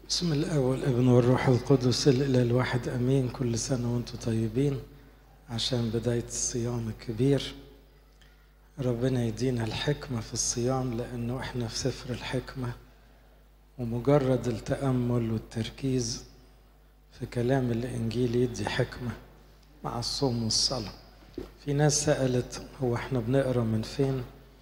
بسم الله والابن والروح القدس الإله الواحد أمين كل سنة وأنتم طيبين عشان بداية الصيام الكبير ربنا يدينا الحكمة في الصيام لأنه إحنا في سفر الحكمة ومجرد التأمل والتركيز في كلام الإنجيل يدي حكمة مع الصوم والصلاة في ناس سألت هو إحنا بنقرأ من فين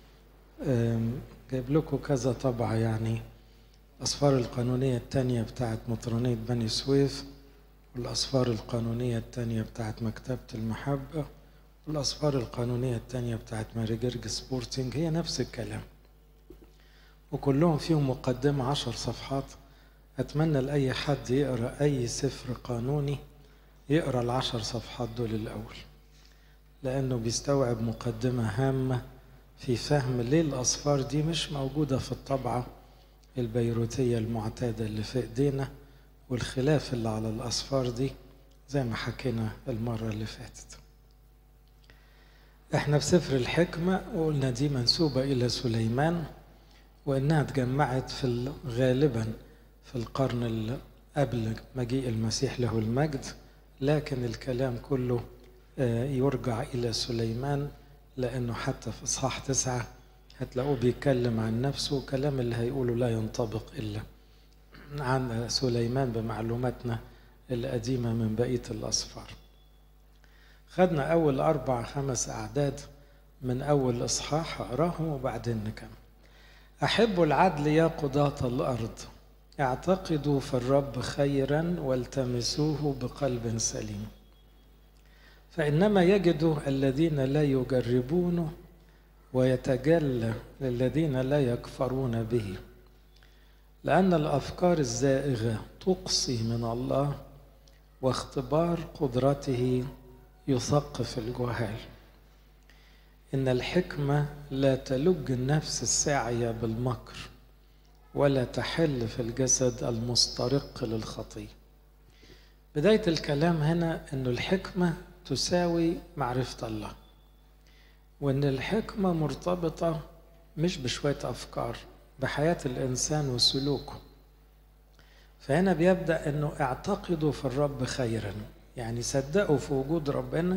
جايب لكم كذا طبعة يعني الأسفار القانونية التانية بتاعت مطرانية بني سويف والأسفار القانونية التانية بتاعت مكتبة المحبة والأسفار القانونية التانية بتاعت ماري جرج سبورتنج هي نفس الكلام وكلهم فيهم مقدمة عشر صفحات أتمنى لأي حد يقرأ أي سفر قانوني يقرأ العشر صفحات دول الأول لأنه بيستوعب مقدمة هامة في فهم ليه الأسفار دي مش موجودة في الطبعة البيروتية المعتادة اللي في إيدينا والخلاف اللي على الأسفار دي زي ما حكينا المرة اللي فاتت احنا في سفر الحكمة وقلنا دي منسوبة إلى سليمان وإنها اتجمعت في غالبا في القرن اللي قبل مجيء المسيح له المجد لكن الكلام كله يرجع إلى سليمان لأنه حتى في إصحاح تسعة هتلاقوه بيتكلم عن نفسه وكلام اللي هيقوله لا ينطبق إلا عن سليمان بمعلوماتنا القديمة من بقية الأسفار خدنا أول أربع خمس أعداد من أول إصحاح أقراهم وبعدين نكمل أحب العدل يا قضاة الأرض اعتقدوا في الرب خيرا والتمسوه بقلب سليم فإنما يجد الذين لا يجربونه ويتجلى للذين لا يكفرون به لأن الأفكار الزائغة تقصي من الله واختبار قدرته يثقف الجهال إن الحكمة لا تلج النفس الساعية بالمكر ولا تحل في الجسد المسترق للخطية بداية الكلام هنا أن الحكمة تساوي معرفة الله وان الحكمه مرتبطه مش بشويه افكار بحياه الانسان وسلوكه فهنا بيبدا انه اعتقدوا في الرب خيرا يعني صدقوا في وجود ربنا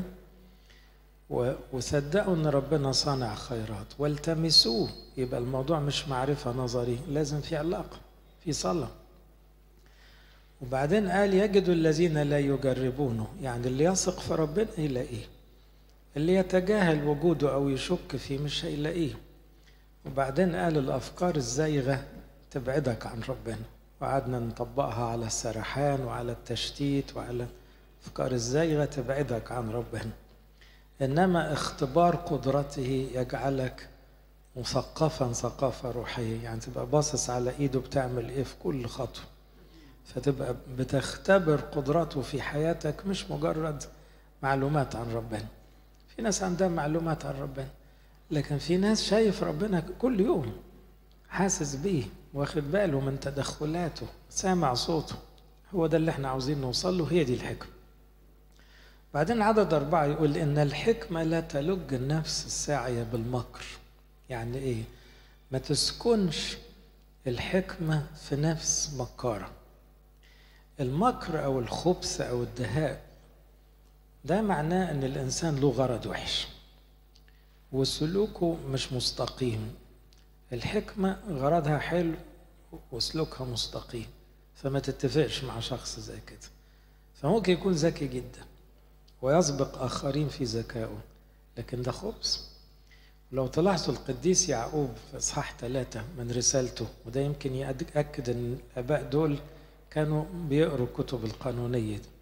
وصدقوا ان ربنا صانع خيرات والتمسوه يبقى الموضوع مش معرفه نظري لازم في علاقه في صلاه وبعدين قال يجد الذين لا يجربونه يعني اللي يثق في ربنا يلاقيه اللي يتجاهل وجوده أو يشك فيه مش هيلاقيه وبعدين قال الأفكار الزايغة تبعدك عن ربنا وقعدنا نطبقها على السرحان وعلى التشتيت وعلى الأفكار الزايغة تبعدك عن ربنا إنما اختبار قدرته يجعلك مثقفا ثقافة روحية يعني تبقى باصص على إيده بتعمل إيه في كل خطوة فتبقى بتختبر قدرته في حياتك مش مجرد معلومات عن ربنا في ناس عندها معلومات عن ربنا لكن في ناس شايف ربنا كل يوم حاسس بيه واخد باله من تدخلاته سامع صوته هو ده اللي احنا عاوزين نوصل له هي دي الحكمة بعدين عدد أربعة يقول إن الحكمة لا تلج النفس الساعية بالمكر يعني إيه ما تسكنش الحكمة في نفس مكارة المكر أو الخبث أو الدهاء ده معناه ان الانسان له غرض وحش وسلوكه مش مستقيم الحكمة غرضها حلو وسلوكها مستقيم فما تتفقش مع شخص زي كده فممكن يكون ذكي جدا ويسبق آخرين في ذكائه لكن ده خبث لو تلاحظوا القديس يعقوب في إصحاح ثلاثة من رسالته وده يمكن يأكد أن الآباء دول كانوا بيقروا الكتب القانونية دي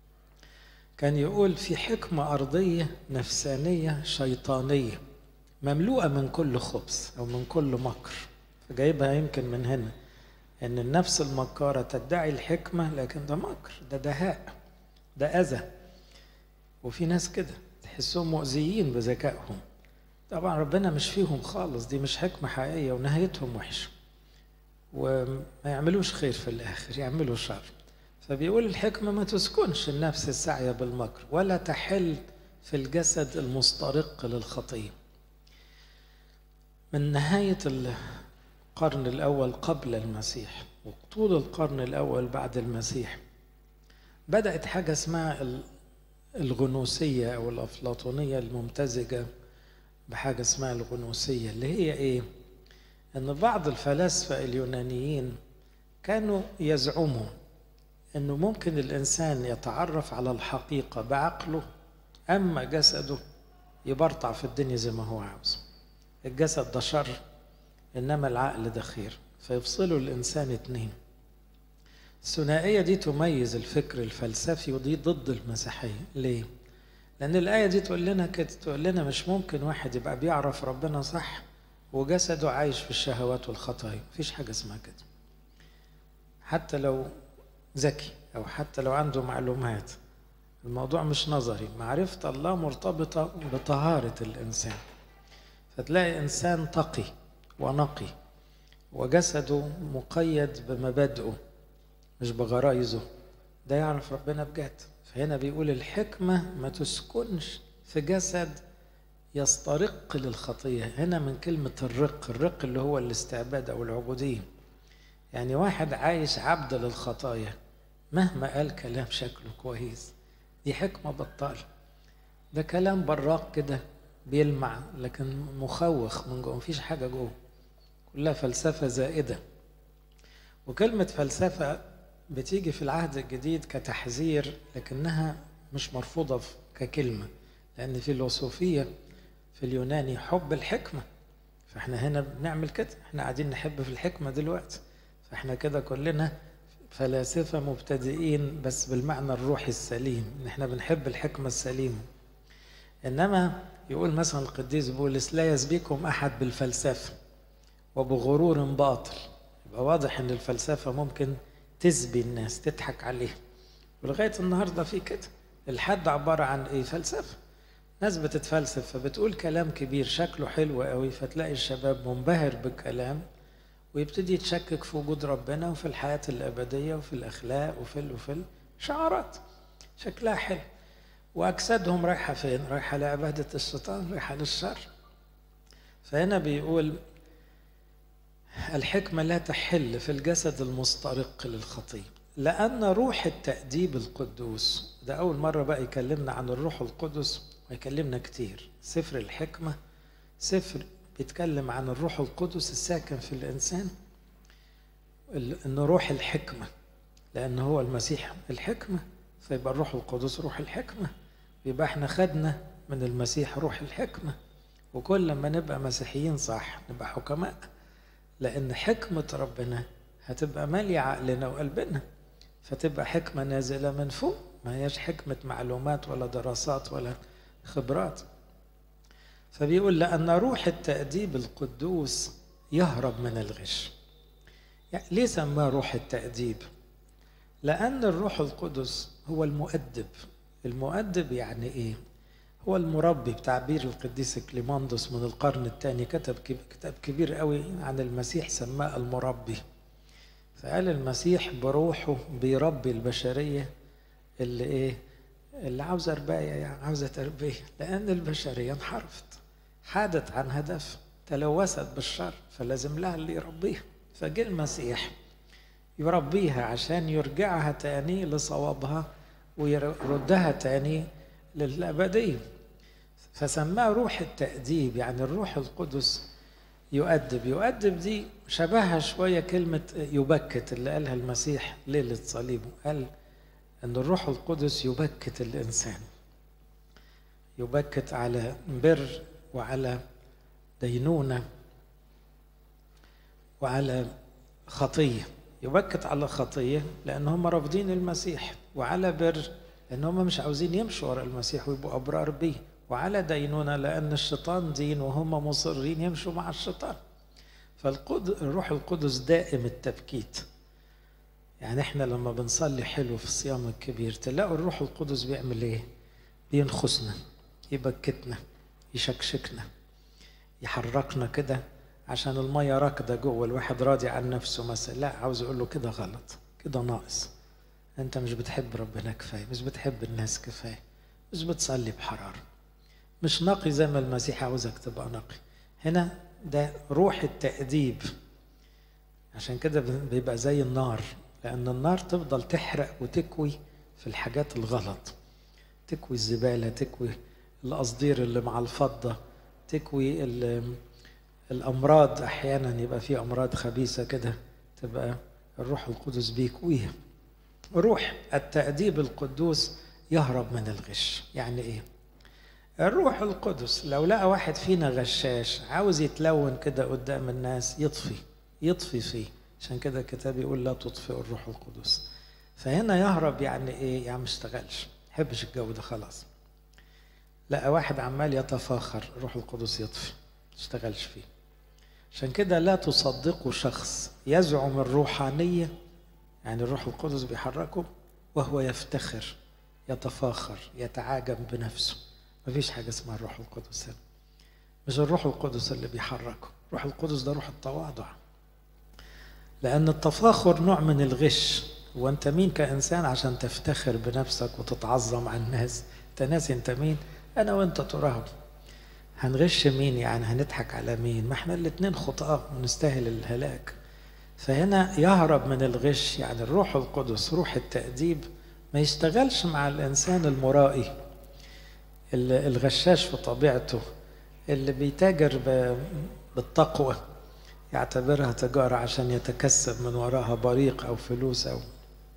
كان يقول في حكمة أرضية نفسانية شيطانية مملوءة من كل خبث أو من كل مكر فجايبها يمكن من هنا أن النفس المكارة تدعي الحكمة لكن ده مكر ده دهاء ده أذى وفي ناس كده تحسهم مؤذيين بذكائهم طبعا ربنا مش فيهم خالص دي مش حكمة حقيقية ونهايتهم وحشة وما يعملوش خير في الآخر يعملوا شر فبيقول الحكمة ما تسكنش النفس السعية بالمكر ولا تحل في الجسد المسترق للخطية من نهاية القرن الأول قبل المسيح وطول القرن الأول بعد المسيح بدأت حاجة اسمها الغنوسية أو الأفلاطونية الممتزجة بحاجة اسمها الغنوسية اللي هي إيه؟ أن بعض الفلاسفة اليونانيين كانوا يزعموا أنه ممكن الإنسان يتعرف على الحقيقة بعقله أما جسده يبرطع في الدنيا زي ما هو عاوز الجسد ده شر إنما العقل ده خير فيفصلوا الإنسان اتنين الثنائية دي تميز الفكر الفلسفي ودي ضد المسيحية ليه؟ لأن الآية دي تقول لنا كده تقول لنا مش ممكن واحد يبقى بيعرف ربنا صح وجسده عايش في الشهوات والخطايا مفيش حاجة اسمها كده حتى لو ذكي أو حتى لو عنده معلومات الموضوع مش نظري معرفة الله مرتبطة بطهارة الإنسان فتلاقي إنسان تقي ونقي وجسده مقيد بمبادئه مش بغرايزه ده يعرف ربنا بجد فهنا بيقول الحكمة ما تسكنش في جسد يسترق للخطية هنا من كلمة الرق الرق اللي هو الاستعباد أو العبودية يعني واحد عايش عبد للخطايا مهما قال كلام شكله كويس دي حكمة بطال ده كلام براق كده بيلمع لكن مخوخ من جوه مفيش حاجة جوه كلها فلسفة زائدة وكلمة فلسفة بتيجي في العهد الجديد كتحذير لكنها مش مرفوضة ككلمة لأن في الوصوفية في اليوناني حب الحكمة فاحنا هنا بنعمل كده احنا قاعدين نحب في الحكمة دلوقتي فاحنا كده كلنا فلاسفة مبتدئين بس بالمعنى الروحي السليم ان احنا بنحب الحكمة السليمة انما يقول مثلا القديس بولس لا يسبيكم احد بالفلسفة وبغرور باطل يبقى واضح ان الفلسفة ممكن تسبي الناس تضحك عليهم ولغاية النهاردة في كده الحد عبارة عن ايه فلسفة ناس بتتفلسف فبتقول كلام كبير شكله حلو قوي فتلاقي الشباب منبهر بالكلام ويبتدي يتشكك في وجود ربنا وفي الحياة الأبدية وفي الأخلاق وفي ال وفي شعارات شكلها حلو وأجسادهم رايحة فين؟ رايحة لعبادة الشيطان رايحة للشر فهنا بيقول الحكمة لا تحل في الجسد المسترق للخطية لأن روح التأديب القدوس ده أول مرة بقى يكلمنا عن الروح القدس ويكلمنا كتير سفر الحكمة سفر بيتكلم عن الروح القدس الساكن في الإنسان إن روح الحكمة لأن هو المسيح الحكمة فيبقى الروح القدس روح الحكمة يبقى احنا خدنا من المسيح روح الحكمة وكل ما نبقى مسيحيين صح نبقى حكماء لأن حكمة ربنا هتبقى مالية عقلنا وقلبنا فتبقى حكمة نازلة من فوق ما هياش حكمة معلومات ولا دراسات ولا خبرات فبيقول لأن روح التأديب القدوس يهرب من الغش يعني ليه سماه روح التأديب لأن الروح القدس هو المؤدب المؤدب يعني إيه هو المربي بتعبير القديس كليماندوس من القرن الثاني كتب كتاب كبير قوي عن المسيح سماه المربي فقال المسيح بروحه بيربي البشرية اللي إيه اللي عاوزة رباية يعني عاوزة تربية لأن البشرية انحرفت حادت عن هدف تلوثت بالشر فلازم لها اللي يربيها فجه المسيح يربيها عشان يرجعها تاني لصوابها ويردها تاني للأبدية فسماه روح التأديب يعني الروح القدس يؤدب يؤدب دي شبهها شوية كلمة يبكت اللي قالها المسيح ليلة صليبه قال أن الروح القدس يبكت الإنسان يبكت على بر وعلى دينونة وعلى خطية يبكت على خطية لأن هم رافضين المسيح وعلى بر لأن هم مش عاوزين يمشوا ورا المسيح ويبقوا أبرار بيه وعلى دينونة لأن الشيطان دين وهم مصرين يمشوا مع الشيطان فالروح القدس دائم التبكيت يعني احنا لما بنصلي حلو في الصيام الكبير تلاقوا الروح القدس بيعمل ايه بينخسنا يبكتنا يشكشكنا يحركنا كده عشان المية راكدة جوه الواحد راضي عن نفسه مثلا لا عاوز اقول له كده غلط كده ناقص انت مش بتحب ربنا كفاية مش بتحب الناس كفاية مش بتصلي بحرارة مش نقي زي ما المسيح عاوزك تبقى نقي هنا ده روح التأديب عشان كده بيبقى زي النار لأن النار تفضل تحرق وتكوي في الحاجات الغلط تكوي الزبالة تكوي القصدير اللي مع الفضة تكوي الأمراض أحيانا يبقى في أمراض خبيثة كده تبقى الروح القدس بيكويها روح التأديب القدوس يهرب من الغش يعني إيه الروح القدس لو لقى واحد فينا غشاش عاوز يتلون كده قدام الناس يطفي يطفي فيه عشان كده الكتاب يقول لا تطفئ الروح القدس فهنا يهرب يعني ايه يعني ما اشتغلش حبش الجو ده خلاص لقى واحد عمال يتفاخر الروح القدس يطفي ما اشتغلش فيه عشان كده لا تصدقوا شخص يزعم الروحانية يعني الروح القدس بيحركه وهو يفتخر يتفاخر يتعاجب بنفسه مفيش حاجة اسمها الروح القدس هنا مش الروح القدس اللي بيحركه الروح القدس ده روح التواضع لأن التفاخر نوع من الغش وانت مين كإنسان عشان تفتخر بنفسك وتتعظم عن الناس انت ناسي انت مين انا وانت تراب هنغش مين يعني هنضحك على مين ما احنا الاتنين خطاة ونستاهل الهلاك فهنا يهرب من الغش يعني الروح القدس روح التأديب ما يشتغلش مع الإنسان المرائي الغشاش في طبيعته اللي بيتاجر بالتقوى يعتبرها تجارة عشان يتكسب من وراها بريق أو فلوس أو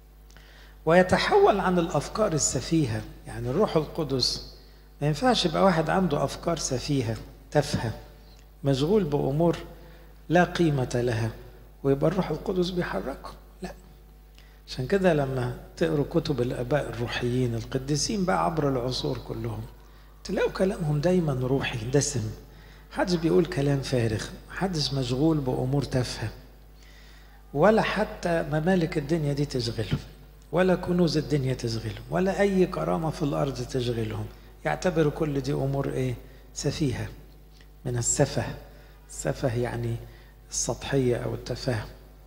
ويتحول عن الأفكار السفيهة يعني الروح القدس ما ينفعش يبقى واحد عنده أفكار سفيهة تافهة مشغول بأمور لا قيمة لها ويبقى الروح القدس بيحركه لا عشان كده لما تقروا كتب الآباء الروحيين القديسين بقى عبر العصور كلهم تلاقوا كلامهم دايما روحي دسم محدش بيقول كلام فارغ محدش مشغول بأمور تافهة ولا حتى ممالك الدنيا دي تشغلهم ولا كنوز الدنيا تشغلهم ولا أي كرامة في الأرض تشغلهم يعتبروا كل دي أمور إيه سفيهة من السفه السفه يعني السطحية أو التفاهة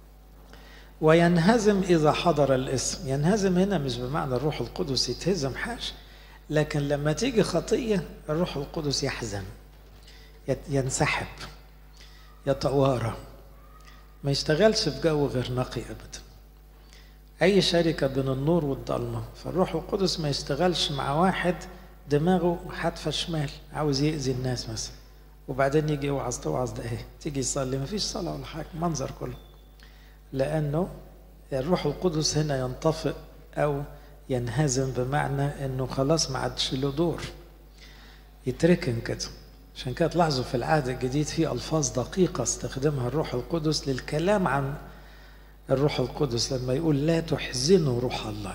وينهزم إذا حضر الاسم ينهزم هنا مش بمعنى الروح القدس يتهزم حاش لكن لما تيجي خطية الروح القدس يحزن ينسحب يتوارى ما يشتغلش في جو غير نقي أبدا أي شركة بين النور والضلمة فالروح القدس ما يشتغلش مع واحد دماغه حادفة شمال عاوز يأذي الناس مثلا وبعدين يجي يوعظ توعظ ده ايه تيجي يصلي ما فيش صلاة ولا حاجة منظر كله لأنه الروح القدس هنا ينطفئ أو ينهزم بمعنى انه خلاص ما عادش له دور يتركن كده عشان كده تلاحظوا في العهد الجديد في الفاظ دقيقه استخدمها الروح القدس للكلام عن الروح القدس لما يقول لا تحزنوا روح الله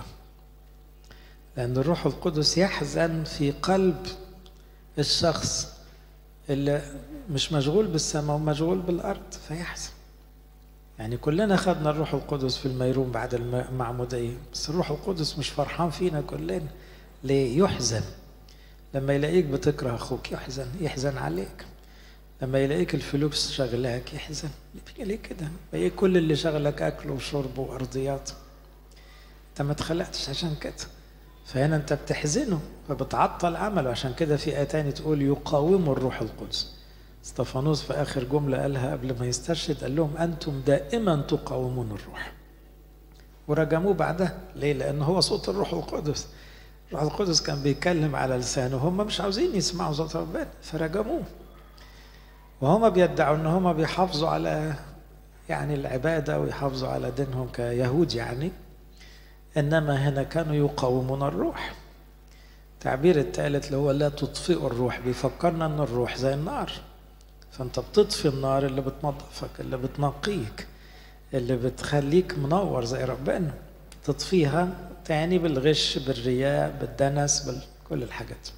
لان الروح القدس يحزن في قلب الشخص اللي مش مشغول بالسماء ومشغول بالارض فيحزن يعني كلنا خدنا الروح القدس في الميرون بعد المعمودية بس الروح القدس مش فرحان فينا كلنا ليه يحزن لما يلاقيك بتكره أخوك يحزن يحزن عليك لما يلاقيك الفلوس شغلاك يحزن ليه كده ايه كل اللي شغلك أكل وشرب وأرضيات أنت ما اتخلقتش عشان كده فهنا أنت بتحزنه فبتعطل عمله عشان كده في آية تاني تقول يقاوم الروح القدس استفانوس في آخر جملة قالها قبل ما يسترشد قال لهم أنتم دائما تقاومون الروح ورجموه بعدها ليه؟ لأن هو صوت الروح القدس الروح القدس كان بيتكلم على لسانه هم مش عاوزين يسمعوا صوت ربنا فرجموه وهم بيدعوا ان هم بيحافظوا على يعني العبادة ويحافظوا على دينهم كيهود يعني إنما هنا كانوا يقاومون الروح التعبير الثالث اللي هو لا تطفئوا الروح بيفكرنا ان الروح زي النار فانت بتطفي النار اللي بتنظفك اللي بتنقيك اللي بتخليك منور زي ربنا تطفيها تاني بالغش بالرياء بالدنس بكل الحاجات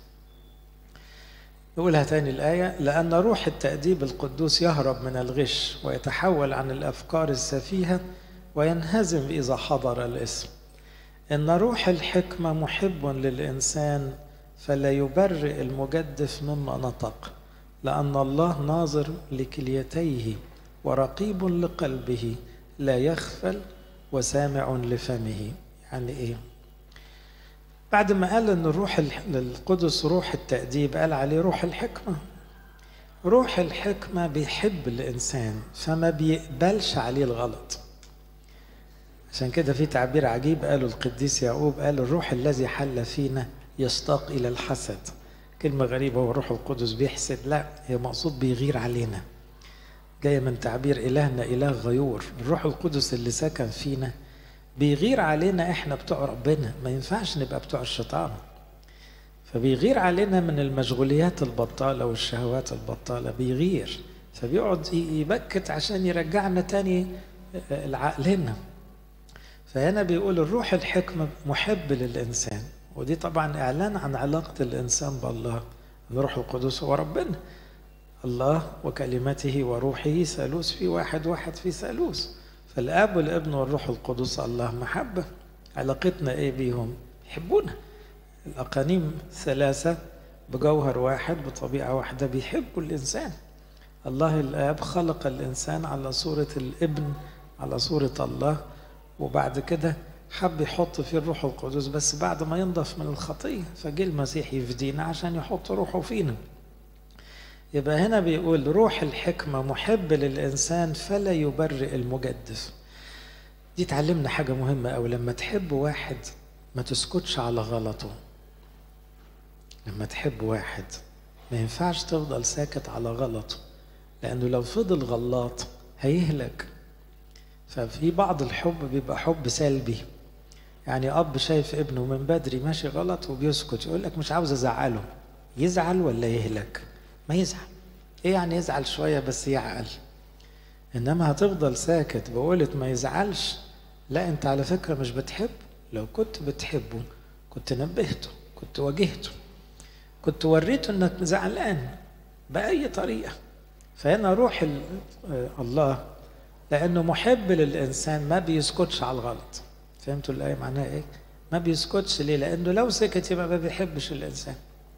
نقولها تاني الآية لأن روح التأديب القدوس يهرب من الغش ويتحول عن الأفكار السفيهة وينهزم إذا حضر الاسم إن روح الحكمة محب للإنسان فلا يبرئ المجدف مما نطق لأن الله ناظر لكليتيه ورقيب لقلبه لا يخفل وسامع لفمه يعني إيه بعد ما قال أن الروح القدس روح التأديب قال عليه روح الحكمة روح الحكمة بيحب الإنسان فما بيقبلش عليه الغلط عشان كده في تعبير عجيب قاله القديس يعقوب قال الروح الذي حل فينا يشتاق إلى الحسد كلمة غريبة هو الروح القدس بيحسد لا هي مقصود بيغير علينا جاية من تعبير إلهنا إله غيور الروح القدس اللي سكن فينا بيغير علينا إحنا بتوع ربنا ما ينفعش نبقى بتوع الشيطان فبيغير علينا من المشغوليات البطالة والشهوات البطالة بيغير فبيقعد يبكت عشان يرجعنا تاني لعقلنا فهنا بيقول الروح الحكمة محب للإنسان ودي طبعا إعلان عن علاقة الإنسان بالله الروح القدس هو ربنا الله وكلمته وروحه ثالوث في واحد واحد في ثالوث فالاب والابن والروح القدس الله محبه علاقتنا ايه بيهم يحبونا الاقانيم ثلاثه بجوهر واحد بطبيعه واحده بيحبوا الانسان الله الاب خلق الانسان على صوره الابن على صوره الله وبعد كده حب يحط فيه الروح القدس بس بعد ما ينضف من الخطيه فجه المسيح يفدينا عشان يحط روحه فينا يبقى هنا بيقول روح الحكمة محب للإنسان فلا يبرئ المجدف دي تعلمنا حاجة مهمة أو لما تحب واحد ما تسكتش على غلطه لما تحب واحد ما ينفعش تفضل ساكت على غلطه لأنه لو فضل غلط هيهلك ففي بعض الحب بيبقى حب سلبي يعني أب شايف ابنه من بدري ماشي غلط وبيسكت يقول لك مش عاوز أزعله يزعل ولا يهلك ما يزعل ايه يعني يزعل شوية بس يعقل انما هتفضل ساكت بقولة ما يزعلش لا انت على فكرة مش بتحبه لو كنت بتحبه كنت نبهته كنت واجهته كنت وريته انك زعلان بأي طريقة فهنا روح الله لأنه محب للإنسان ما بيسكتش على الغلط فهمتوا الآية معناها إيه؟ ما بيسكتش ليه؟ لأنه لو سكت يبقى ما بيحبش الإنسان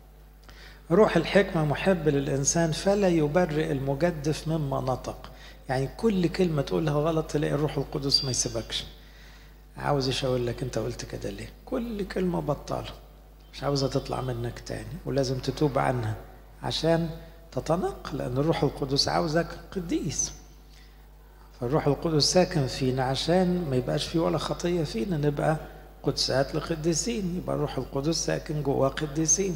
روح الحكمة محب للإنسان فلا يبرئ المجدف مما نطق يعني كل كلمة تقولها غلط تلاقي الروح القدس ما يسيبكش عاوز يشاور لك انت قلت كده ليه كل كلمة بطالة مش عاوزة تطلع منك تاني ولازم تتوب عنها عشان تتنق لأن الروح القدس عاوزك قديس فالروح القدس ساكن فينا عشان ما يبقاش فيه ولا خطية فينا نبقى قدسات لقديسين يبقى الروح القدس ساكن جوا قديسين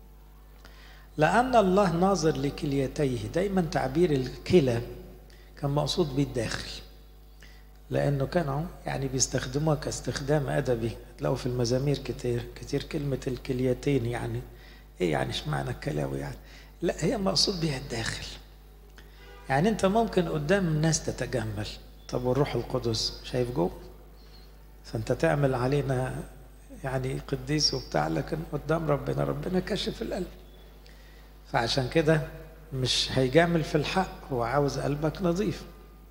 لأن الله ناظر لكليتيه دايما تعبير الكلى كان مقصود بيه الداخل لأنه كانوا يعني بيستخدموها كاستخدام أدبي تلاقوا في المزامير كتير كتير كلمة الكليتين يعني إيه يعني اشمعنى الكلاوي يعني لا هي مقصود بها الداخل يعني أنت ممكن قدام الناس تتجمل طب والروح القدس شايف جوه فأنت تعمل علينا يعني قديس وبتاع لكن قدام ربنا ربنا كشف القلب فعشان كده مش هيجامل في الحق هو عاوز قلبك نظيف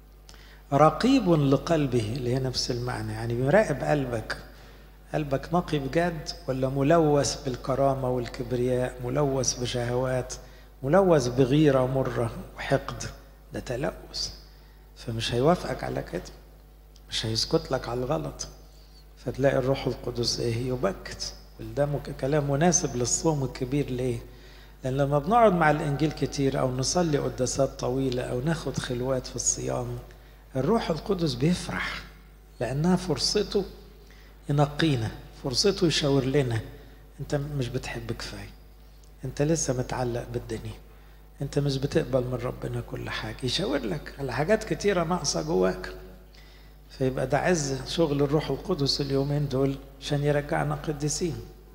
رقيب لقلبه اللي هي نفس المعنى يعني بيراقب قلبك قلبك نقي بجد ولا ملوث بالكرامة والكبرياء ملوث بشهوات ملوث بغيرة مرة وحقد ده تلوث فمش هيوافقك على كده مش هيسكت لك على الغلط فتلاقي الروح القدس ايه يبكت وده كلام مناسب للصوم الكبير ليه لأن لما بنقعد مع الإنجيل كتير أو نصلي قداسات طويلة أو ناخد خلوات في الصيام الروح القدس بيفرح لأنها فرصته ينقينا فرصته يشاور لنا أنت مش بتحب كفاية أنت لسه متعلق بالدنيا أنت مش بتقبل من ربنا كل حاجة يشاور لك على حاجات كتيرة ناقصة جواك فيبقى ده عز شغل الروح القدس اليومين دول عشان يرجعنا قديسين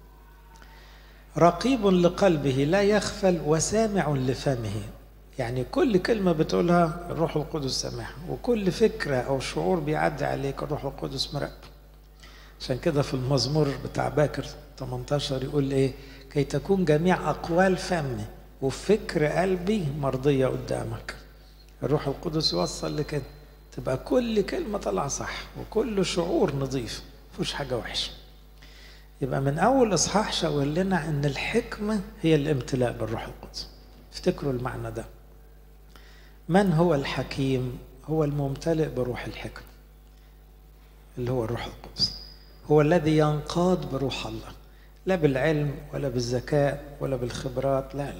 رقيب لقلبه لا يغفل وسامع لفمه يعني كل كلمة بتقولها الروح القدس سامعها وكل فكرة أو شعور بيعدي عليك الروح القدس مراقبه عشان كده في المزمور بتاع باكر 18 يقول إيه كي تكون جميع أقوال فمي وفكر قلبي مرضية قدامك الروح القدس يوصل لكده تبقى كل كلمة طالعة صح وكل شعور نظيف مفيش حاجة وحشة يبقى من أول إصحاح شاور لنا إن الحكمة هي الامتلاء بالروح القدس افتكروا المعنى ده من هو الحكيم هو الممتلئ بروح الحكمة اللي هو الروح القدس هو الذي ينقاد بروح الله لا بالعلم ولا بالذكاء ولا بالخبرات لا لا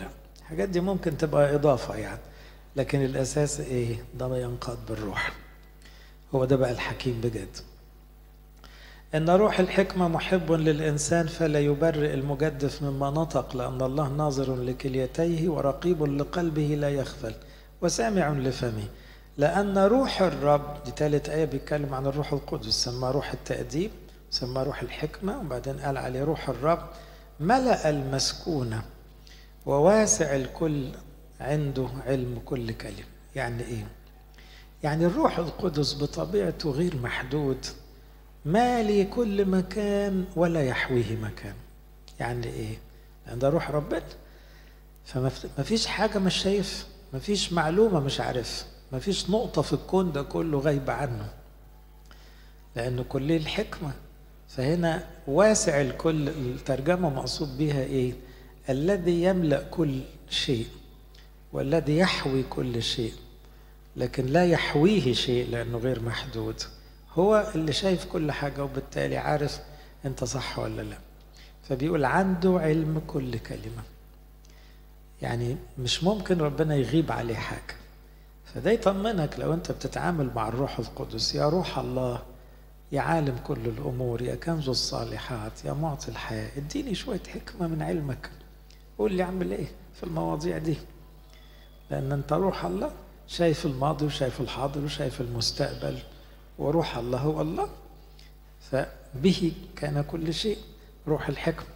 الحاجات دي ممكن تبقى إضافة يعني لكن الأساس إيه ده ينقاد بالروح هو ده بقى الحكيم بجد إن روح الحكمة محب للإنسان فلا يبرئ المجدف مما نطق لأن الله ناظر لكليتيه ورقيب لقلبه لا يغفل وسامع لفمه لأن روح الرب دي ثالث آية بيتكلم عن الروح القدس سماه روح التأديب سماه روح الحكمة وبعدين قال عليه روح الرب ملأ المسكونة وواسع الكل عنده علم كل كلمة يعني إيه؟ يعني الروح القدس بطبيعته غير محدود مالي كل مكان ولا يحويه مكان يعني إيه؟ لأن ده روح ربنا فما فيش حاجة مش شايف ما فيش معلومة مش عارف ما فيش نقطة في الكون ده كله غايبة عنه لأنه كليه الحكمة فهنا واسع الكل الترجمة مقصود بها إيه الذي يملأ كل شيء والذي يحوي كل شيء لكن لا يحويه شيء لأنه غير محدود هو اللي شايف كل حاجة وبالتالي عارف أنت صح ولا لا فبيقول عنده علم كل كلمة يعني مش ممكن ربنا يغيب عليه حاجة فده يطمنك لو أنت بتتعامل مع الروح القدس يا روح الله يا عالم كل الأمور يا كنز الصالحات يا معطي الحياة اديني شوية حكمة من علمك قول لي أعمل إيه في المواضيع دي لأن أنت روح الله شايف الماضي وشايف الحاضر وشايف المستقبل وروح الله هو الله فبه كان كل شيء روح الحكمة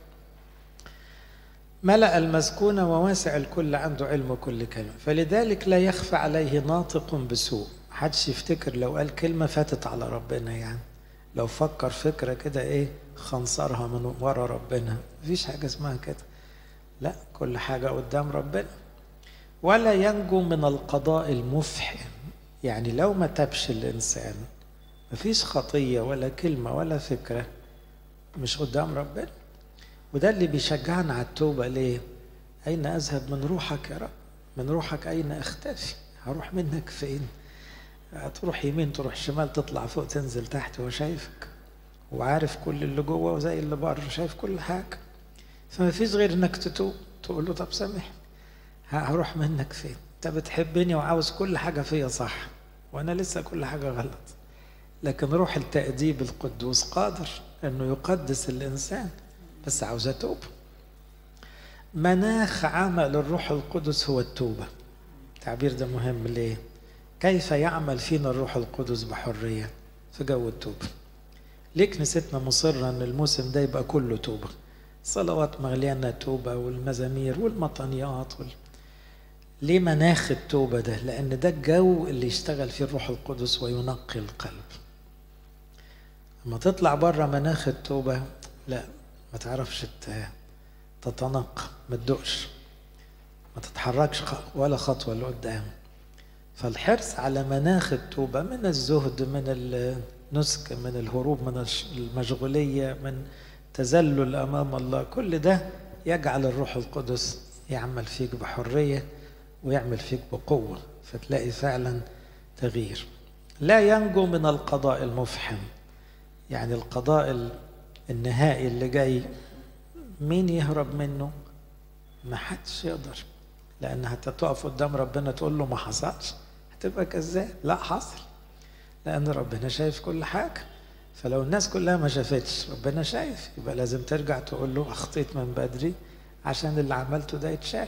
ملأ المسكون وواسع الكل عنده علم كل كلمة فلذلك لا يخفى عليه ناطق بسوء محدش يفتكر لو قال كلمة فاتت على ربنا يعني لو فكر فكرة كده ايه خنصرها من ورا ربنا مفيش حاجة اسمها كده لا كل حاجة قدام ربنا ولا ينجو من القضاء المفحم يعني لو ما تبش الإنسان مفيش خطية ولا كلمة ولا فكرة مش قدام ربنا وده اللي بيشجعنا على التوبة ليه أين أذهب من روحك يا رب من روحك أين أختفي هروح منك فين تروح يمين تروح شمال تطلع فوق تنزل تحت هو شايفك وعارف كل اللي جوه وزي اللي بره شايف كل حاجة فما فيش غير انك تتوب تقول له طب سامح هروح منك فين انت بتحبني وعاوز كل حاجة فيا صح وانا لسه كل حاجة غلط لكن روح التأديب القدوس قادر انه يقدس الانسان بس عاوز اتوب مناخ عمل الروح القدس هو التوبة التعبير ده مهم ليه كيف يعمل فينا الروح القدس بحرية في جو التوبة ليه كنيستنا مصرة ان الموسم ده يبقى كله توبة صلوات مليانة توبة والمزامير والمطنيات وال... ليه مناخ التوبة ده لأن ده الجو اللي يشتغل فيه الروح القدس وينقي القلب لما تطلع بره مناخ التوبة لا ما تعرفش تتنقى ما تدقش ما تتحركش ولا خطوة لقدام فالحرص على مناخ التوبة من الزهد من النسك من الهروب من المشغولية من تذلل أمام الله كل ده يجعل الروح القدس يعمل فيك بحرية ويعمل فيك بقوة فتلاقي فعلا تغيير لا ينجو من القضاء المفحم يعني القضاء النهائي اللي جاي مين يهرب منه ما حدش يقدر لأن هتقف قدام ربنا تقول له ما حصلش هتبقى كذاب لا حصل لأن ربنا شايف كل حاجة فلو الناس كلها ما شافتش ربنا شايف يبقى لازم ترجع تقول له أخطيت من بدري عشان اللي عملته ده يتشال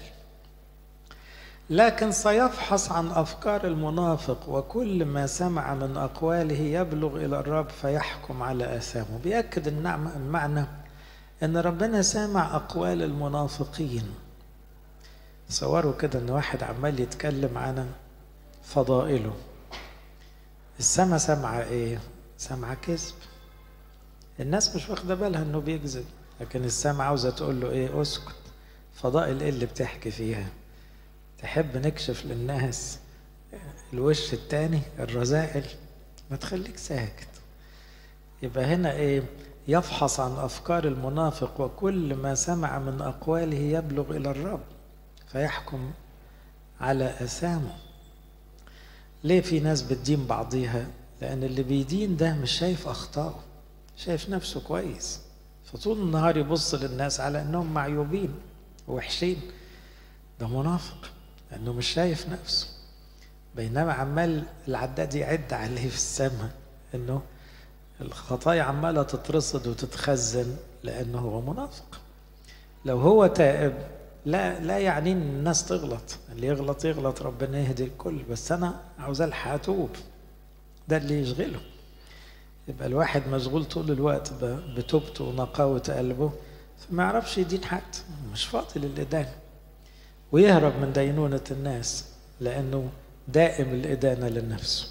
لكن سيفحص عن أفكار المنافق وكل ما سمع من أقواله يبلغ إلى الرب فيحكم على آثامه بيأكد المعنى أن ربنا سامع أقوال المنافقين تصوروا كده أن واحد عمال يتكلم عن فضائله السما سامعة إيه؟ سامعة كذب الناس مش واخدة بالها أنه بيكذب لكن السما عاوزة تقول له إيه أسكت فضائل إيه اللي بتحكي فيها تحب نكشف للناس الوش التاني الرذائل ما تخليك ساكت يبقى هنا ايه يفحص عن افكار المنافق وكل ما سمع من اقواله يبلغ الى الرب فيحكم على اثامه ليه في ناس بتدين بعضيها لان اللي بيدين ده مش شايف اخطائه شايف نفسه كويس فطول النهار يبص للناس على انهم معيوبين ووحشين ده منافق لأنه مش شايف نفسه بينما عمال العداد يعد عليه في السماء انه الخطايا عمالة تترصد وتتخزن لأنه هو منافق لو هو تائب لا لا يعني ان الناس تغلط اللي يغلط يغلط ربنا يهدي الكل بس انا عاوز الحق اتوب ده اللي يشغله يبقى الواحد مشغول طول الوقت بتوبته ونقاوة قلبه فما يعرفش يدين حد مش فاضي للإدانة ويهرب من دينونة الناس لأنه دائم الإدانة للنفس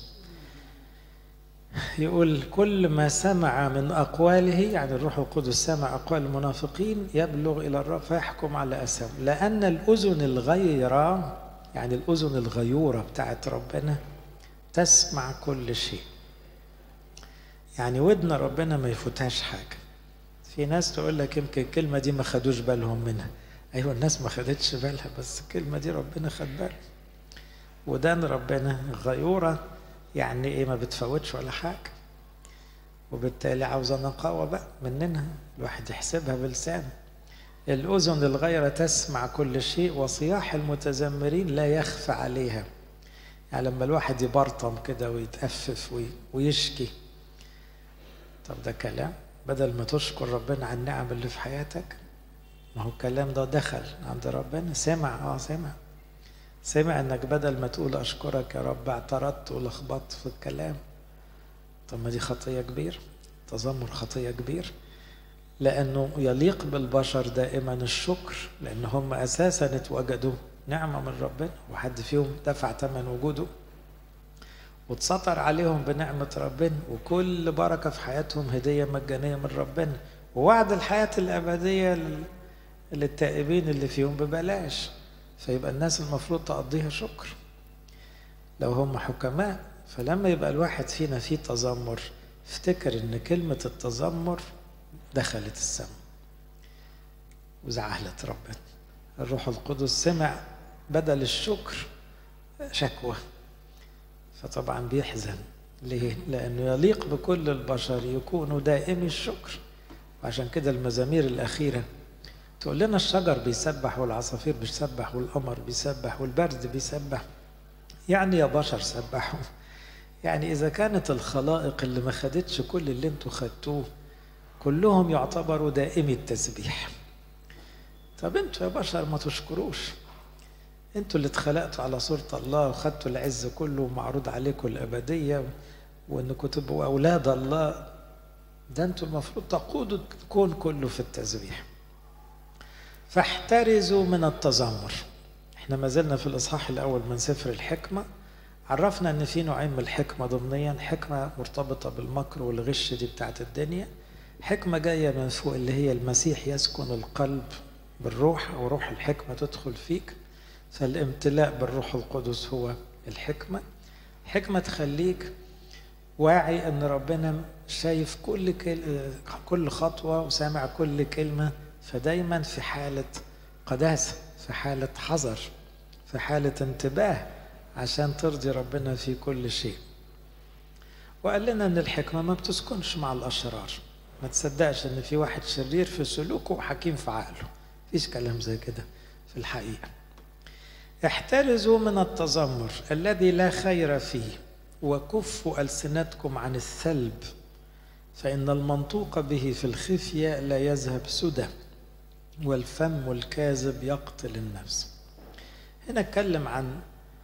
يقول كل ما سمع من أقواله يعني الروح القدس سمع أقوال المنافقين يبلغ إلى الرب فيحكم على أسام لأن الأذن الغيرة يعني الأذن الغيورة بتاعت ربنا تسمع كل شيء يعني ودن ربنا ما يفوتهاش حاجة في ناس تقول لك يمكن الكلمة دي ما خدوش بالهم منها أيوة الناس ما خدتش بالها بس الكلمة دي ربنا خد باله ودان ربنا غيورة يعني ايه ما بتفوتش ولا حاجة وبالتالي عاوزة نقاوة بقى مننا الواحد يحسبها بلسانه الأذن الغيرة تسمع كل شيء وصياح المتذمرين لا يخفى عليها يعني لما الواحد يبرطم كده ويتأفف ويشكي طب ده كلام بدل ما تشكر ربنا على النعم اللي في حياتك ما هو الكلام ده دخل عند ربنا سمع اه سمع سمع انك بدل ما تقول اشكرك يا رب اعترضت ولخبطت في الكلام طب ما دي خطية كبيرة تذمر خطية كبير لأنه يليق بالبشر دائما الشكر لأن هم أساسا اتوجدوا نعمة من ربنا وحد فيهم دفع ثمن وجوده واتسطر عليهم بنعمة ربنا وكل بركة في حياتهم هدية مجانية من ربنا ووعد الحياة الأبدية للتائبين اللي فيهم ببلاش فيبقى الناس المفروض تقضيها شكر لو هم حكماء فلما يبقى الواحد فينا فيه تذمر افتكر ان كلمة التذمر دخلت السماء وزعلت ربنا الروح القدس سمع بدل الشكر شكوى فطبعا بيحزن ليه؟ لأنه يليق بكل البشر يكونوا دائمي الشكر وعشان كده المزامير الأخيرة تقول لنا الشجر بيسبح والعصافير بيسبح والقمر بيسبح والبرد بيسبح يعني يا بشر سبحوا يعني إذا كانت الخلائق اللي ما خدتش كل اللي انتوا خدتوه كلهم يعتبروا دائمي التسبيح طب انتوا يا بشر ما تشكروش انتوا اللي اتخلقتوا على صورة الله وخدتوا العز كله ومعروض عليكم الأبدية وانكم تبقوا أولاد الله ده انتوا المفروض تقودوا الكون كله في التسبيح فاحترزوا من التذمر احنا ما زلنا في الإصحاح الأول من سفر الحكمة عرفنا ان في نوعين من الحكمة ضمنيا حكمة مرتبطة بالمكر والغش دي بتاعت الدنيا حكمة جاية من فوق اللي هي المسيح يسكن القلب بالروح أو روح الحكمة تدخل فيك فالامتلاء بالروح القدس هو الحكمة حكمة تخليك واعي ان ربنا شايف كل كل كل خطوة وسامع كل كلمة فدايما في حالة قداسة في حالة حذر في حالة انتباه عشان ترضي ربنا في كل شيء وقال لنا ان الحكمة ما بتسكنش مع الاشرار ما تصدقش ان في واحد شرير في سلوكه وحكيم في عقله فيش كلام زي كده في الحقيقة احترزوا من التذمر الذي لا خير فيه وكفوا ألسنتكم عن الثلب فإن المنطوق به في الخفية لا يذهب سدى والفم الكاذب يقتل النفس هنا اتكلم عن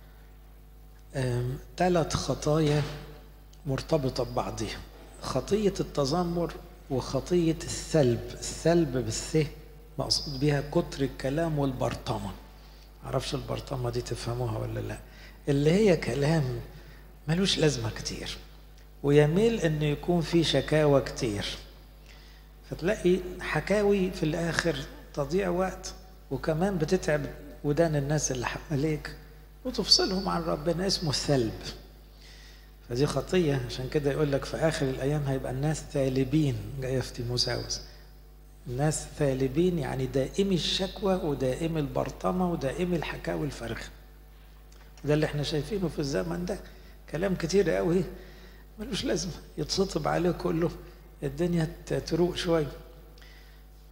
ثلاث خطايا مرتبطة ببعضها خطية التذمر وخطية الثلب الثلب بالث مقصود بها كتر الكلام والبرطمة معرفش البرطمة دي تفهموها ولا لا اللي هي كلام ملوش لازمة كتير ويميل انه يكون في شكاوى كتير فتلاقي حكاوي في الاخر تضيع وقت وكمان بتتعب ودان الناس اللي حواليك وتفصلهم عن ربنا اسمه الثلب فدي خطية عشان كده يقول لك في آخر الأيام هيبقى الناس ثالبين جاية في تيموساوس الناس ثالبين يعني دائمي الشكوى ودائمي البرطمة ودائمي الحكاوي الفارغة ده اللي احنا شايفينه في الزمن ده كلام كتير قوي ملوش لازمة يتسطب عليه كله الدنيا تروق شوية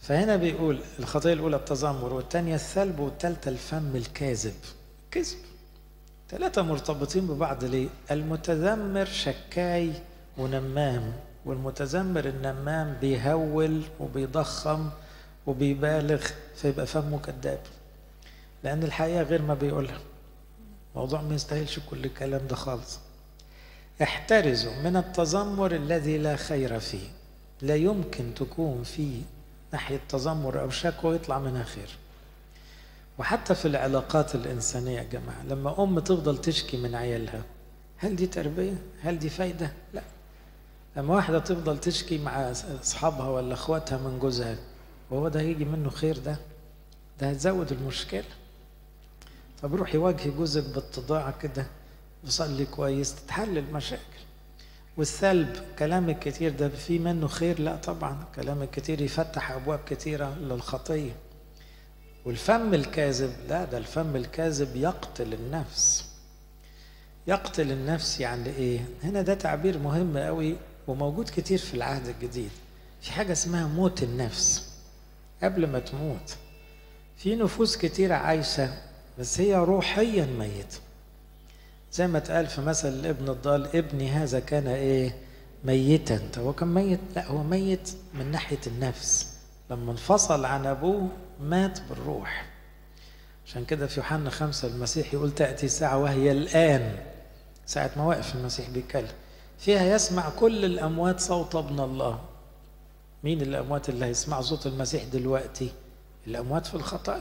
فهنا بيقول الخطية الأولى التذمر والثانية الثلب والثالثة الفم الكاذب كذب ثلاثة مرتبطين ببعض ليه؟ المتذمر شكاي ونمام والمتذمر النمام بيهول وبيضخم وبيبالغ فيبقى فمه كذاب لأن الحقيقة غير ما بيقولها موضوع ما يستاهلش كل الكلام ده خالص احترزوا من التذمر الذي لا خير فيه لا يمكن تكون فيه ناحية تذمر أو شكوى يطلع منها خير وحتى في العلاقات الإنسانية يا جماعة لما أم تفضل تشكي من عيالها هل دي تربية؟ هل دي فايدة؟ لا لما واحدة تفضل تشكي مع أصحابها ولا أخواتها من جوزها وهو ده هيجي منه خير ده ده هتزود المشكلة طب روحي واجهي جوزك باتضاع كده وصلي كويس تتحل المشاكل والسلب كلام الكتير ده في منه خير لا طبعا كلام الكتير يفتح أبواب كتيرة للخطية والفم الكاذب لا ده الفم الكاذب يقتل النفس يقتل النفس يعني ايه هنا ده تعبير مهم قوي وموجود كتير في العهد الجديد في حاجة اسمها موت النفس قبل ما تموت في نفوس كتيرة عايشة بس هي روحيا ميتة زي ما اتقال في مثل الابن الضال ابني هذا كان ايه ميتا هو كان ميت لا هو ميت من ناحية النفس لما انفصل عن ابوه مات بالروح عشان كده في يوحنا خمسة المسيح يقول تأتي ساعة وهي الآن ساعة ما واقف المسيح بيتكلم فيها يسمع كل الأموات صوت ابن الله مين الأموات اللي هيسمعوا صوت المسيح دلوقتي الأموات في الخطايا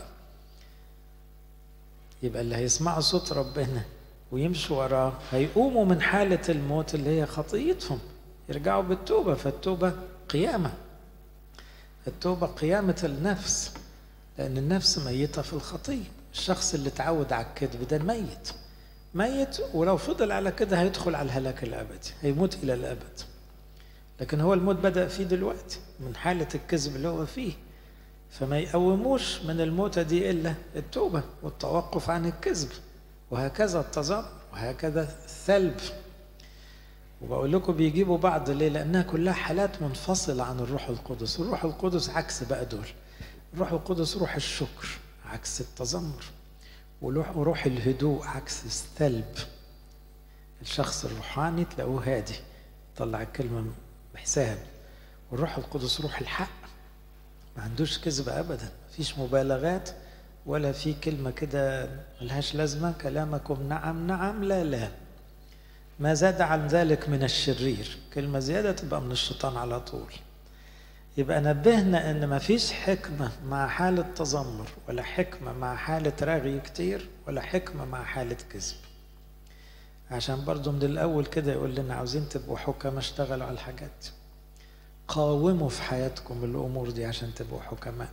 يبقى اللي هيسمعوا صوت ربنا ويمشوا وراه هيقوموا من حالة الموت اللي هي خطيتهم يرجعوا بالتوبة فالتوبة قيامة التوبة قيامة النفس لأن النفس ميتة في الخطية الشخص اللي اتعود على الكذب ده ميت ميت ولو فضل على كده هيدخل على الهلاك الأبدي هيموت إلى الأبد لكن هو الموت بدأ فيه دلوقتي من حالة الكذب اللي هو فيه فما يقوموش من الموتة دي إلا التوبة والتوقف عن الكذب وهكذا التذمر وهكذا الثلب وبقول لكم بيجيبوا بعض ليه؟ لأنها كلها حالات منفصلة عن الروح القدس، الروح القدس عكس بقى دول. الروح القدس روح الشكر عكس التذمر. وروح وروح الهدوء عكس الثلب. الشخص الروحاني تلاقوه هادي طلع الكلمة بحساب. والروح القدس روح الحق. ما عندوش كذب أبدا، مفيش مبالغات ولا في كلمة كده ملهاش لازمة كلامكم نعم نعم لا لا. ما زاد عن ذلك من الشرير كلمة زيادة تبقى من الشيطان على طول يبقى نبهنا ان ما فيش حكمة مع حالة تذمر ولا حكمة مع حالة رغي كتير ولا حكمة مع حالة كذب عشان برضو من الأول كده يقول لنا عاوزين تبقوا حكماء اشتغلوا على الحاجات قاوموا في حياتكم الأمور دي عشان تبقوا حكماء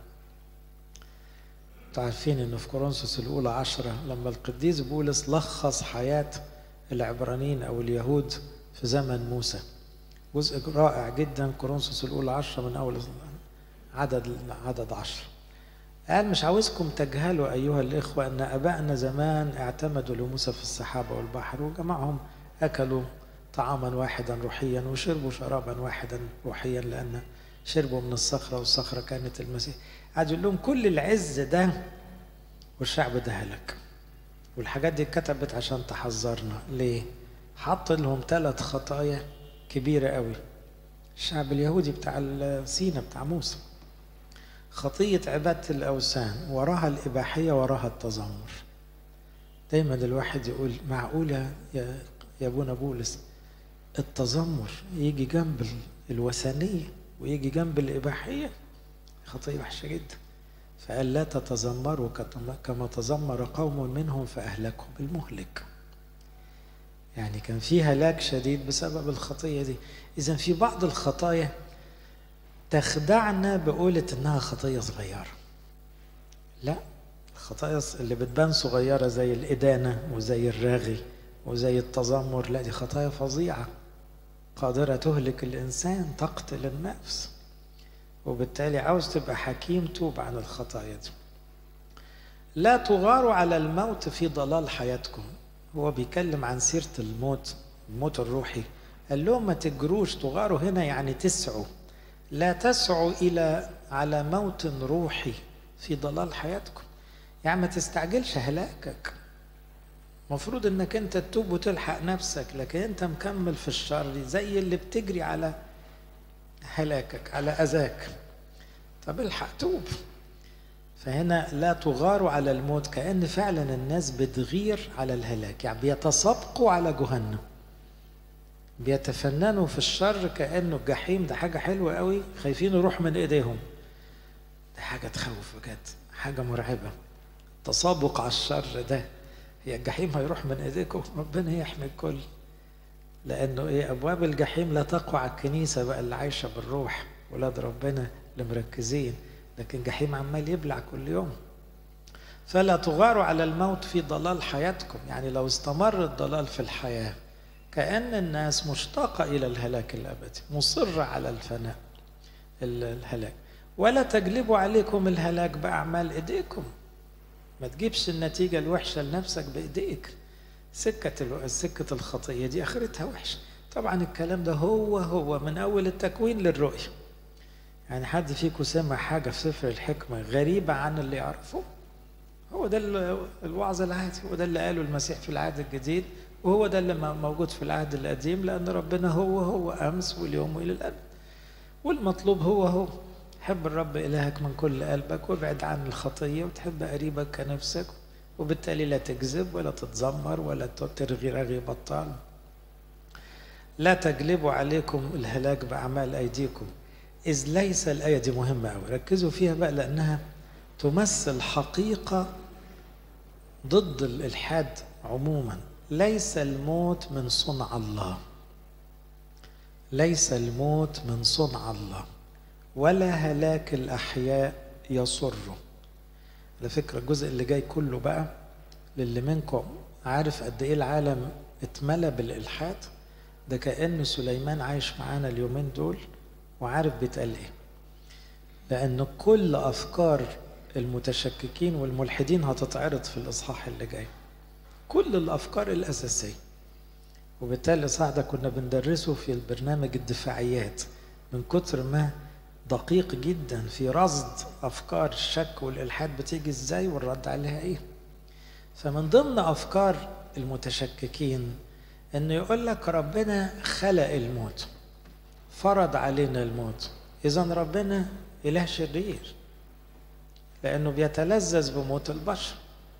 عارفين انه في كورنثوس الأولى عشرة لما القديس بولس لخص حياة العبرانيين أو اليهود في زمن موسى جزء رائع جدا كورنثوس الأولى عشرة من أول عدد عدد عشرة قال مش عاوزكم تجهلوا أيها الإخوة أن أبائنا زمان اعتمدوا لموسى في السحابة والبحر وجمعهم أكلوا طعاما واحدا روحيا وشربوا شرابا واحدا روحيا لأن شربوا من الصخرة والصخرة كانت المسيح قعد يقول لهم كل العز ده والشعب ده هلك والحاجات دي اتكتبت عشان تحذرنا ليه حط لهم ثلاث خطايا كبيرة قوي الشعب اليهودي بتاع سينا بتاع موسى خطية عبادة الأوثان وراها الإباحية وراها التذمر دايما الواحد يقول معقولة يا يا ابونا بولس التذمر يجي جنب الوثنية ويجي جنب الإباحية خطية وحشة جدا فقال لا تتذمروا كما تذمر قوم منهم فأهلكوا بالمهلك يعني كان في هلاك شديد بسبب الخطية دي إذا في بعض الخطايا تخدعنا بقولة إنها خطية صغيرة لا الخطايا اللي بتبان صغيرة زي الإدانة وزي الراغي وزي التذمر لا دي خطايا فظيعة قادرة تهلك الإنسان تقتل النفس وبالتالي عاوز تبقى حكيم توب عن الخطايا دي لا تغاروا على الموت في ضلال حياتكم هو بيتكلم عن سيرة الموت الموت الروحي قال لهم ما تجروش تغاروا هنا يعني تسعوا لا تسعوا إلى على موت روحي في ضلال حياتكم يعني ما تستعجلش هلاكك مفروض انك انت تتوب وتلحق نفسك لكن انت مكمل في الشر زي اللي بتجري على هلاكك على اذاك طب الحق توب فهنا لا تغاروا على الموت كأن فعلا الناس بتغير على الهلاك يعني بيتسابقوا على جهنم بيتفننوا في الشر كأنه الجحيم ده حاجة حلوة قوي خايفين يروح من ايديهم ده حاجة تخوف بجد حاجة مرعبة التسابق على الشر ده هي الجحيم هيروح من ايديكم ربنا يحمي الكل لانه ايه ابواب الجحيم لا تقوى على الكنيسه بقى اللي عايشه بالروح ولاد ربنا اللي مركزين لكن جحيم عمال يبلع كل يوم فلا تغاروا على الموت في ضلال حياتكم يعني لو استمر الضلال في الحياه كأن الناس مشتاقة إلى الهلاك الأبدي مصرة على الفناء الهلاك ولا تجلبوا عليكم الهلاك بأعمال إيديكم ما تجيبش النتيجة الوحشة لنفسك بإيديك سكة سكة الخطية دي آخرتها وحشة طبعا الكلام ده هو هو من أول التكوين للرؤية يعني حد فيكم سمع حاجة في سفر الحكمة غريبة عن اللي يعرفه هو ده الوعظ العادي هو ده اللي قاله المسيح في العهد الجديد وهو ده اللي موجود في العهد القديم لأن ربنا هو هو أمس واليوم وإلى الأبد والمطلوب هو هو حب الرب إلهك من كل قلبك وابعد عن الخطية وتحب قريبك كنفسك وبالتالي لا تكذب ولا تتذمر ولا ترغي رغي بطال لا تجلبوا عليكم الهلاك بأعمال أيديكم إذ ليس الآية دي مهمة أوي ركزوا فيها بقى لأنها تمثل حقيقة ضد الإلحاد عموما ليس الموت من صنع الله ليس الموت من صنع الله ولا هلاك الأحياء يصره على فكرة الجزء اللي جاي كله بقى للي منكم عارف قد إيه العالم اتملى بالإلحاد ده كأن سليمان عايش معانا اليومين دول وعارف بيتقال إيه لأن كل أفكار المتشككين والملحدين هتتعرض في الإصحاح اللي جاي كل الأفكار الأساسية وبالتالي الإصحاح ده كنا بندرسه في البرنامج الدفاعيات من كتر ما دقيق جدا في رصد افكار الشك والالحاد بتيجي ازاي والرد عليها ايه فمن ضمن افكار المتشككين انه يقول لك ربنا خلق الموت فرض علينا الموت اذا ربنا اله شرير لانه بيتلذذ بموت البشر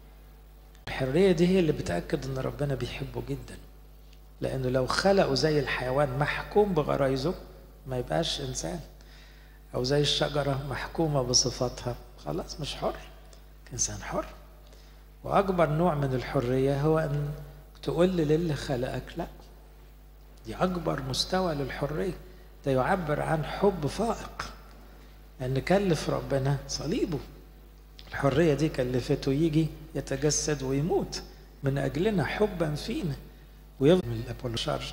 الحريه دي هي اللي بتاكد ان ربنا بيحبه جدا لانه لو خلقه زي الحيوان محكوم بغرايزه ما يبقاش انسان أو زي الشجرة محكومة بصفاتها خلاص مش حر إنسان حر وأكبر نوع من الحرية هو أن تقول للي خلقك لا دي أكبر مستوى للحرية ده يعبر عن حب فائق لأن كلف ربنا صليبه الحرية دي كلفته يجي يتجسد ويموت من أجلنا حبا فينا ويفضل الأبولشار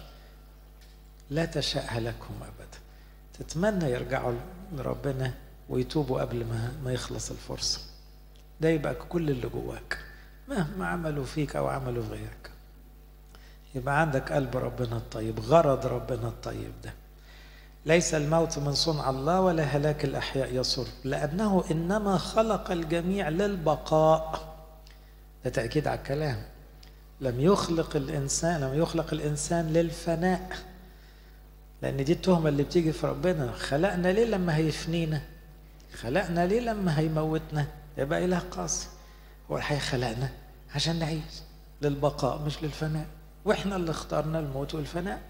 لا تشاء هلكهم أبدا تتمنى يرجعوا لربنا ويتوبوا قبل ما ما يخلص الفرصة ده يبقى كل اللي جواك مهما عملوا فيك أو عملوا في غيرك يبقى عندك قلب ربنا الطيب غرض ربنا الطيب ده ليس الموت من صنع الله ولا هلاك الأحياء يصر لأنه إنما خلق الجميع للبقاء ده تأكيد على الكلام لم يخلق الإنسان لم يخلق الإنسان للفناء لأن دي التهمة اللي بتيجي في ربنا خلقنا ليه لما هيفنينا خلقنا ليه لما هيموتنا يبقى إله قاسي هو الحقيقة خلقنا عشان نعيش للبقاء مش للفناء واحنا اللي اخترنا الموت والفناء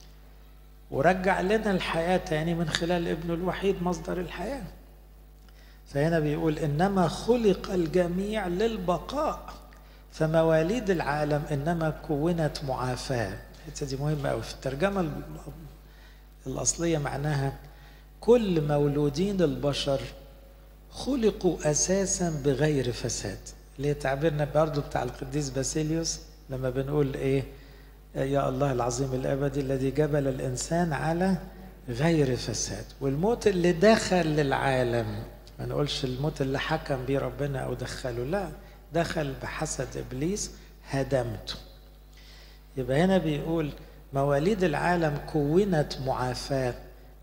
ورجع لنا الحياة تاني من خلال ابنه الوحيد مصدر الحياة فهنا بيقول إنما خلق الجميع للبقاء فمواليد العالم إنما كونت معافاة الحتة دي مهمة أوي في الترجمة الأصلية معناها كل مولودين البشر خلقوا أساسا بغير فساد اللي تعبيرنا برضو بتاع القديس باسيليوس لما بنقول إيه يا الله العظيم الأبدي الذي جبل الإنسان على غير فساد والموت اللي دخل للعالم ما نقولش الموت اللي حكم بيه ربنا أو دخله لا دخل بحسد إبليس هدمته يبقى هنا بيقول مواليد العالم كونت معافاة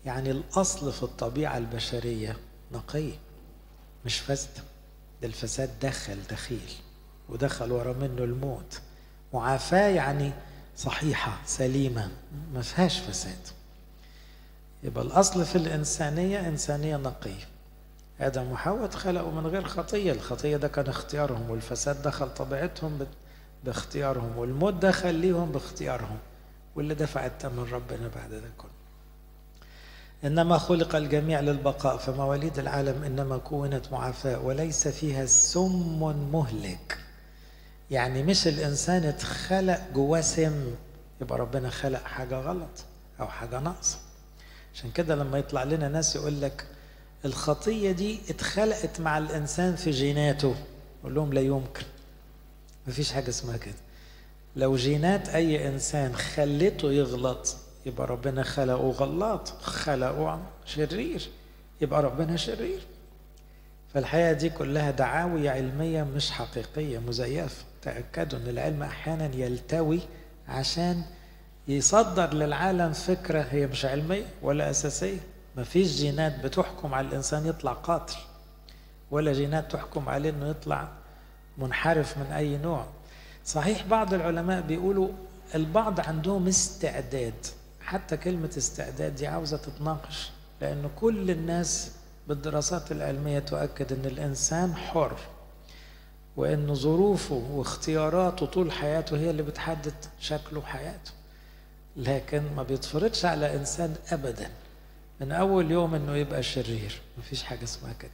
يعني الأصل في الطبيعة البشرية نقي مش فاسد ده الفساد دخل دخيل ودخل ورا منه الموت معافاة يعني صحيحة سليمة ما فيهاش فساد يبقى الأصل في الإنسانية إنسانية نقية آدم وحواء اتخلقوا من غير خطية الخطية ده كان اختيارهم والفساد دخل طبيعتهم باختيارهم والموت دخل ليهم باختيارهم واللي دفع الثمن ربنا بعد ده كله إنما خلق الجميع للبقاء فمواليد العالم إنما كونت معافاة وليس فيها سم مهلك يعني مش الإنسان اتخلق جواه سم يبقى ربنا خلق حاجة غلط أو حاجة ناقصة عشان كده لما يطلع لنا ناس يقول لك الخطية دي اتخلقت مع الإنسان في جيناته يقول لهم لا يمكن مفيش حاجة اسمها كده لو جينات أي إنسان خلته يغلط يبقى ربنا خلقه غلط خلقه شرير يبقى ربنا شرير فالحقيقة دي كلها دعاوي علمية مش حقيقية مزيفة تأكدوا أن العلم أحيانا يلتوي عشان يصدر للعالم فكرة هي مش علمية ولا أساسية مفيش جينات بتحكم على الإنسان يطلع قاتل ولا جينات تحكم عليه أنه يطلع منحرف من أي نوع صحيح بعض العلماء بيقولوا البعض عندهم استعداد حتى كلمة استعداد دي عاوزة تتناقش لأن كل الناس بالدراسات العلمية تؤكد أن الإنسان حر وأن ظروفه واختياراته طول حياته هي اللي بتحدد شكله وحياته لكن ما بيتفرضش على إنسان أبدا من أول يوم أنه يبقى شرير مفيش حاجة اسمها كده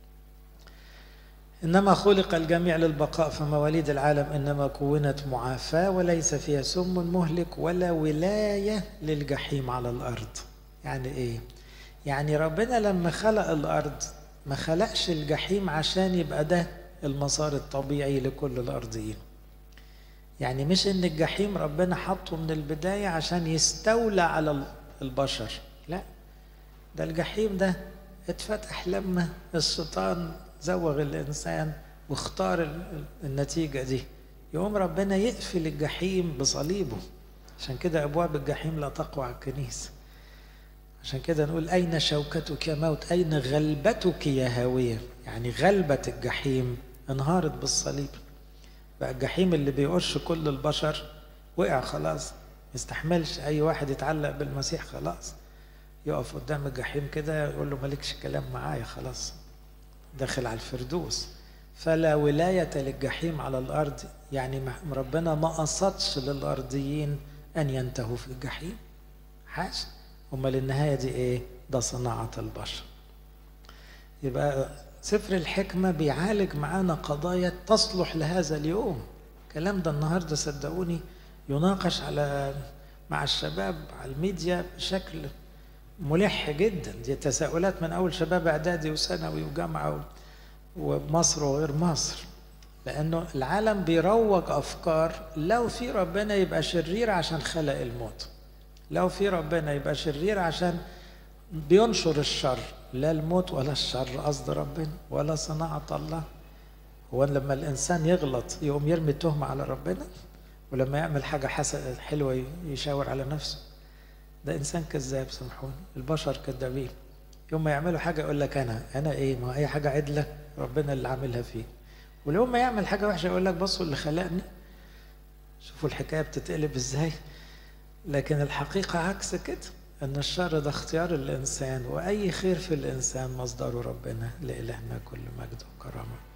إنما خلق الجميع للبقاء فمواليد العالم إنما كونت معافاة وليس فيها سم مهلك ولا ولاية للجحيم على الأرض يعني إيه؟ يعني ربنا لما خلق الأرض ما خلقش الجحيم عشان يبقى ده المسار الطبيعي لكل الأرضيين يعني مش إن الجحيم ربنا حطه من البداية عشان يستولى على البشر لا ده الجحيم ده اتفتح لما الشيطان زوغ الإنسان واختار النتيجة دي يقوم ربنا يقفل الجحيم بصليبه عشان كده أبواب الجحيم لا تقوى على الكنيسة عشان كده نقول أين شوكتك يا موت أين غلبتك يا هاوية يعني غلبة الجحيم انهارت بالصليب بقى الجحيم اللي بيقش كل البشر وقع خلاص يستحملش أي واحد يتعلق بالمسيح خلاص يقف قدام الجحيم كده يقول له مالكش كلام معايا خلاص داخل على الفردوس فلا ولاية للجحيم على الأرض يعني ربنا ما قصدش للأرضيين أن ينتهوا في الجحيم حاجة أمال النهاية دي إيه؟ ده صناعة البشر يبقى سفر الحكمة بيعالج معانا قضايا تصلح لهذا اليوم الكلام ده النهاردة صدقوني يناقش على مع الشباب على الميديا بشكل ملح جدا دي تساؤلات من اول شباب اعدادي وثانوي وجامعه ومصر وغير مصر لانه العالم بيروج افكار لو في ربنا يبقى شرير عشان خلق الموت لو في ربنا يبقى شرير عشان بينشر الشر لا الموت ولا الشر قصد ربنا ولا صناعة الله هو لما الإنسان يغلط يقوم يرمي التهمة على ربنا ولما يعمل حاجة حلوة يشاور على نفسه ده انسان كذاب سامحوني البشر كذابين يوم ما يعملوا حاجه يقول لك انا انا ايه ما اي حاجه عدله ربنا اللي عاملها فيه ولو ما يعمل حاجه وحشه يقول لك بصوا اللي خلقني شوفوا الحكايه بتتقلب ازاي لكن الحقيقه عكس كده ان الشر ده اختيار الانسان واي خير في الانسان مصدره ربنا لالهنا كل مجد وكرامه